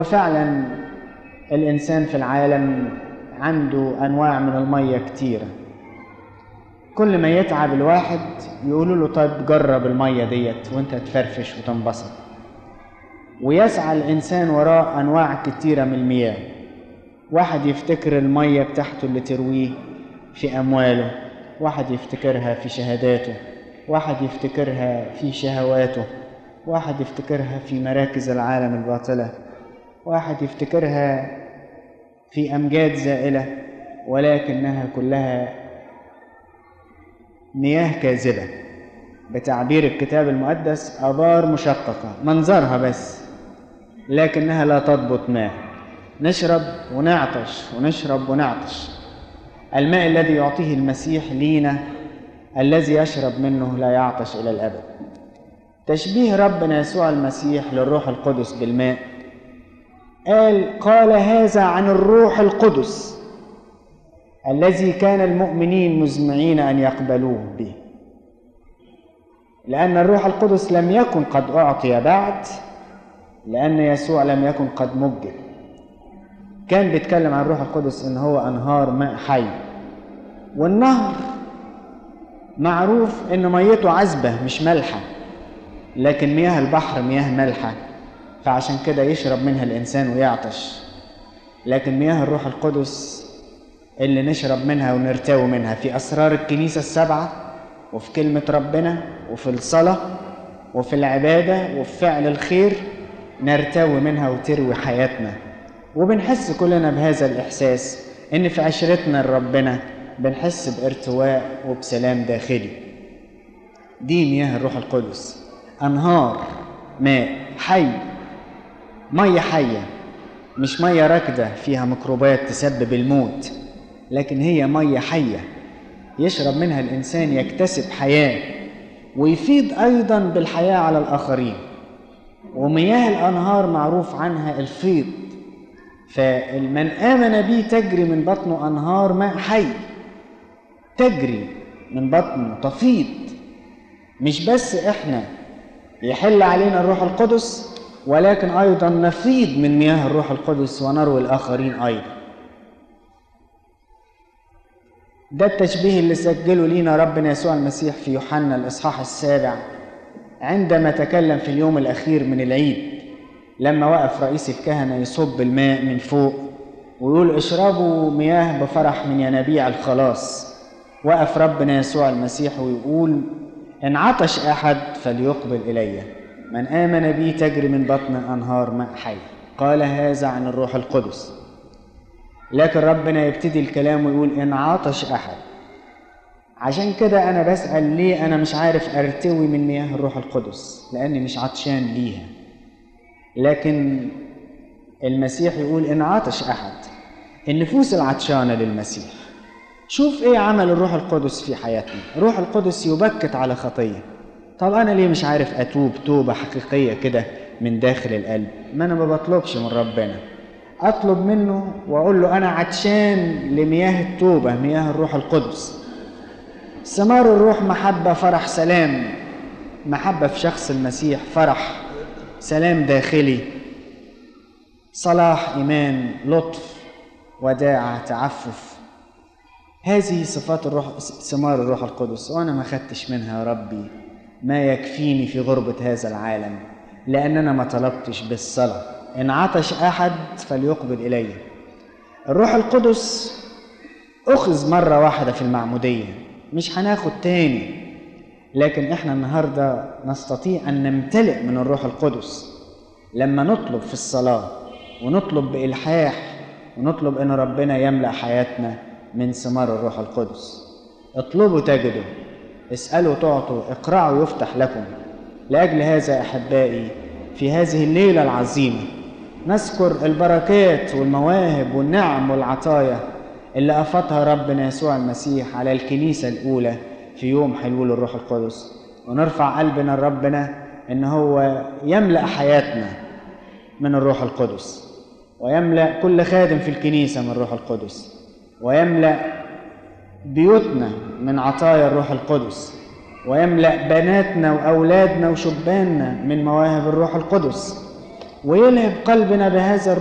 فعلا الإنسان في العالم عنده أنواع من المية كتيرة كل ما يتعب الواحد يقولوا له طيب جرب المية ديت وانت تفرفش وتنبسط ويسعى الإنسان وراء أنواع كتيرة من المياه واحد يفتكر المية بتاعته اللي ترويه في أمواله واحد يفتكرها في شهاداته واحد يفتكرها في شهواته واحد يفتكرها في مراكز العالم الباطلة واحد يفتكرها في أمجاد زائلة ولكنها كلها مياه كاذبة بتعبير الكتاب المقدس آبار مشققة منظرها بس لكنها لا تضبط ماء نشرب ونعطش ونشرب ونعطش الماء الذي يعطيه المسيح لينا الذي يشرب منه لا يعطش إلى الأبد تشبيه ربنا يسوع المسيح للروح القدس بالماء قال قال هذا عن الروح القدس الذي كان المؤمنين مزمعين ان يقبلوه به لان الروح القدس لم يكن قد اعطي بعد لان يسوع لم يكن قد مجد كان بيتكلم عن الروح القدس ان هو انهار ماء حي والنهر معروف ان ميته عذبه مش مالحه لكن مياه البحر مياه مالحه فعشان كده يشرب منها الإنسان ويعطش لكن مياه الروح القدس اللي نشرب منها ونرتوي منها في أسرار الكنيسة السبعة وفي كلمة ربنا وفي الصلاة وفي العبادة وفي فعل الخير نرتوي منها وتروي حياتنا وبنحس كلنا بهذا الإحساس إن في عشرتنا لربنا بنحس بارتواء وبسلام داخلي دي مياه الروح القدس أنهار ماء حي مية حية مش مية راكدة فيها ميكروبات تسبب الموت لكن هي مية حية يشرب منها الإنسان يكتسب حياة ويفيض أيضا بالحياة على الآخرين ومياه الأنهار معروف عنها الفيض فمن آمن بي تجري من بطنه أنهار ماء حي تجري من بطنه تفيض مش بس إحنا يحل علينا الروح القدس ولكن أيضا نفيض من مياه الروح القدس ونروي الآخرين أيضا ده التشبيه اللي سجله لينا ربنا يسوع المسيح في يوحنا الإصحاح السابع عندما تكلم في اليوم الأخير من العيد لما وقف رئيس الكهنة يصب الماء من فوق ويقول اشربوا مياه بفرح من ينابيع الخلاص وقف ربنا يسوع المسيح ويقول إن عطش أحد فليقبل إليّ من آمن بي تجري من بطن أنهار ماء حي قال هذا عن الروح القدس لكن ربنا يبتدي الكلام ويقول إن عطش أحد عشان كده أنا بسأل ليه أنا مش عارف أرتوي من مياه الروح القدس لأني مش عطشان ليها لكن المسيح يقول إن عطش أحد النفوس العطشانة للمسيح شوف إيه عمل الروح القدس في حياتنا الروح القدس يبكت على خطيه طب انا ليه مش عارف اتوب توبه حقيقيه كده من داخل القلب ما انا ما بطلبش من ربنا اطلب منه واقول له انا عطشان لمياه التوبه مياه الروح القدس ثمار الروح محبه فرح سلام محبه في شخص المسيح فرح سلام داخلي صلاح ايمان لطف وداعه تعفف هذه صفات الروح ثمار الروح القدس وانا ما خدتش منها يا ربي ما يكفيني في غربة هذا العالم لأن أنا ما طلبتش بالصلاة إن عطش أحد فليقبل إلي الروح القدس أخذ مرة واحدة في المعمودية مش هناخد تاني لكن إحنا النهاردة نستطيع أن نمتلئ من الروح القدس لما نطلب في الصلاة ونطلب بإلحاح ونطلب أن ربنا يملأ حياتنا من ثمار الروح القدس اطلبوا تجدوا اسألوا تعطوا اقرعوا يفتح لكم لأجل هذا أحبائي في هذه الليلة العظيمة نذكر البركات والمواهب والنعم والعطايا اللي أفضها ربنا يسوع المسيح على الكنيسة الأولى في يوم حلول الروح القدس ونرفع قلبنا لربنا إن هو يملأ حياتنا من الروح القدس ويملأ كل خادم في الكنيسة من الروح القدس ويملأ بيوتنا من عطايا الروح القدس ويملأ بناتنا وأولادنا وشباننا من مواهب الروح القدس ويلهب قلبنا بهذا